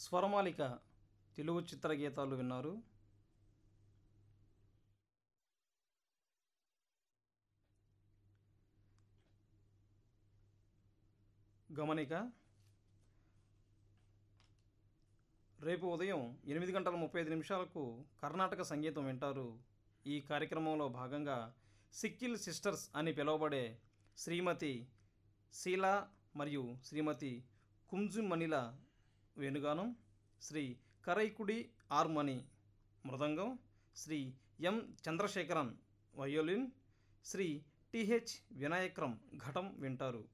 స్వరమాలిక తెలుగు చిత్ర గీతాలు విన్నారు గమనిక రేపు ఉదయం ఎనిమిది గంటల ముప్పై ఐదు నిమిషాలకు కర్ణాటక సంగీతం వింటారు ఈ కార్యక్రమంలో భాగంగా సిక్కిల్ సిస్టర్స్ అని పిలువబడే శ్రీమతి శీలా మరియు శ్రీమతి కుంజుమణిల వేణుగానం శ్రీ కరైకుడి ఆర్మణి మృదంగం Shri M Chandrasekharan violin Shri TH Vinayakram ఘటం వింటారు